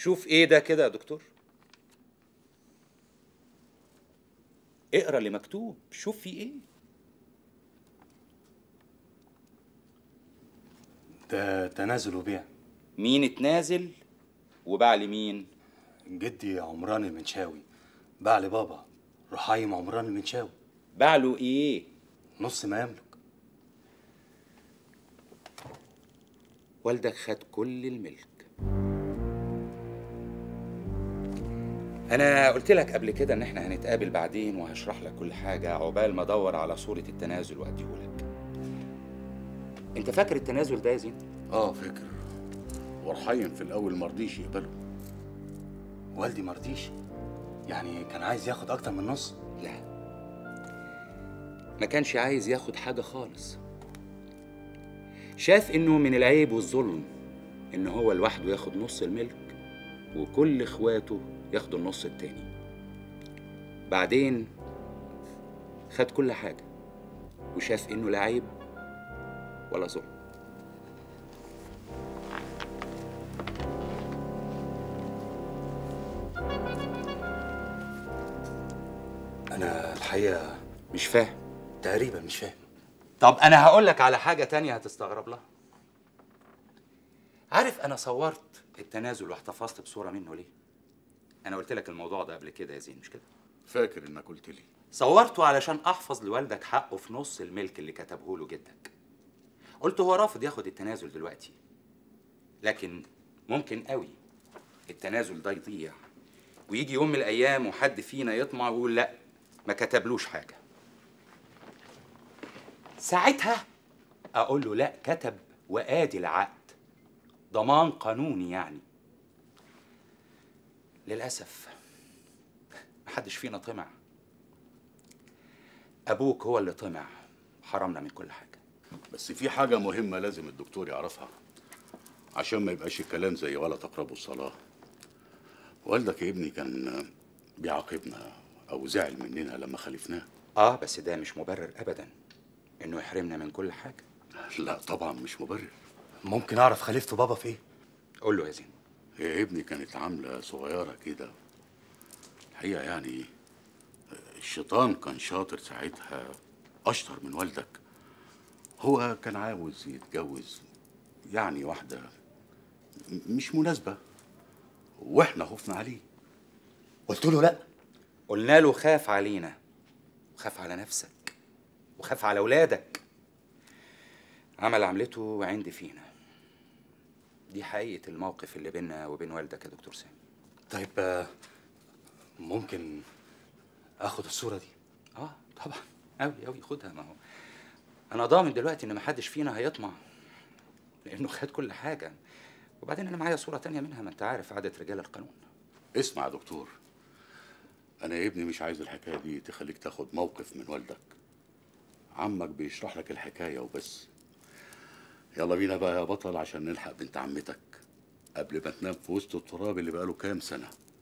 شوف ايه ده كده يا دكتور اقرا اللي مكتوب شوف في ايه ده تنازل وبيع مين اتنازل وباع لمين جدي عمران المنشاوي باع لبابا رحايم عمران المنشاوي باع له ايه نص ما يملك والدك خد كل الملك انا قلت لك قبل كده ان احنا هنتقابل بعدين وهشرح لك كل حاجه عقبال ما ادور على صوره التنازل واديهولك انت فاكر التنازل ده يا زين اه فاكر ورحيم في الاول ما رضيش يقبله والدي مرضيش يعني كان عايز ياخد اكتر من نص لا ما كانش عايز ياخد حاجه خالص شاف انه من العيب والظلم ان هو لوحده ياخد نص الملك وكل اخواته ياخدوا النص التاني بعدين خد كل حاجه وشاف انه لا عيب ولا ظلم انا الحقيقه مش فاهم تقريبا مش فاهم طب انا هقول لك على حاجه تانية هتستغرب لها عارف انا صورت التنازل واحتفظت بصوره منه ليه انا قلت لك الموضوع ده قبل كده يا زين مش كده فاكر انك قلت لي صورته علشان احفظ لوالدك حقه في نص الملك اللي كتبه له جدك قلت هو رافض ياخد التنازل دلوقتي لكن ممكن قوي التنازل ده يضيع ويجي يوم من الايام وحد فينا يطمع ويقول لا ما كتبلوش حاجه ساعتها اقول له لا كتب وادي العقد ضمان قانوني يعني للاسف محدش فينا طمع ابوك هو اللي طمع حرمنا من كل حاجه بس في حاجه مهمه لازم الدكتور يعرفها عشان ما يبقاش الكلام زي ولا تقربوا الصلاه والدك يا ابني كان بيعاقبنا او زعل مننا لما خالفناه اه بس ده مش مبرر ابدا انه يحرمنا من كل حاجه لا طبعا مش مبرر ممكن اعرف خليفته بابا في ايه قول له يا زين هي ابني كانت عامله صغيره كده الحقيقه يعني الشيطان كان شاطر ساعتها اشطر من والدك هو كان عاوز يتجوز يعني واحده م- مش مناسبه واحنا خفنا عليه قلت له لا قلنا له خاف علينا وخاف على نفسك وخاف على اولادك عمل عملته وعند فينا دي حقيقه الموقف اللي بيننا وبين والدك يا دكتور سامي طيب آه، ممكن اخد الصوره دي اه طبعا قوي قوي خدها ما هو انا ضامن دلوقتي ان محدش فينا هيطمع لانه خد كل حاجه وبعدين انا معايا صوره تانية منها ما انت عارف عاده رجال القانون اسمع يا دكتور انا يا ابني مش عايز الحكايه دي تخليك تاخد موقف من والدك عمك بيشرح لك الحكايه وبس يلا بينا بقى يا بطل عشان نلحق بنت عمتك قبل ما تنام في وسط التراب اللي بقاله كام سنه